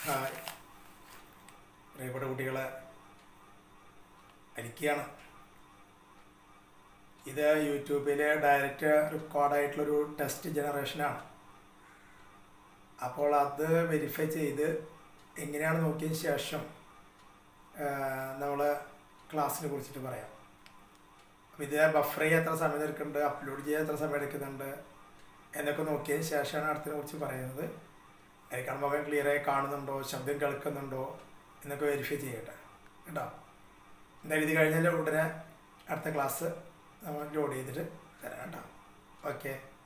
hi പ്രിയപ്പെട്ട കുട്ടികളെ അരിക്കുകയാണ് ഇത് യൂട്യൂബിൽ ഡയറക്റ്റ് റെക്കോർഡായിട്ടുള്ളൊരു ടെസ്റ്റ് ജനറേഷനാണ് അപ്പോൾ അത് വെരിഫൈ ചെയ്ത് എങ്ങനെയാണ് നോക്കിയതിന് ശേഷം നമ്മൾ ക്ലാസ്സിനെ കുറിച്ചിട്ട് പറയാം അപ്പോൾ ഇത് ബഫർ ചെയ്യാൻ എത്ര സമയം എടുക്കുന്നുണ്ട് അപ്ലോഡ് ചെയ്യാൻ എത്ര സമയം എടുക്കുന്നുണ്ട് എന്നൊക്കെ നോക്കിയതിന് ശേഷമാണ് അടുത്തതിനെ കുറിച്ച് പറയുന്നത് അതിൽ മുഖം ക്ലിയറായി കാണുന്നുണ്ടോ ശബ്ദം കേൾക്കുന്നുണ്ടോ എന്നൊക്കെ വെരിഫൈ ചെയ്യട്ടെ കേട്ടോ എന്തായാലും ഇത് കഴിഞ്ഞാൽ ഉടനെ അടുത്ത ക്ലാസ് നമ്മൾ ലോഡ് ചെയ്തിട്ട് തരാം കേട്ടോ ഓക്കെ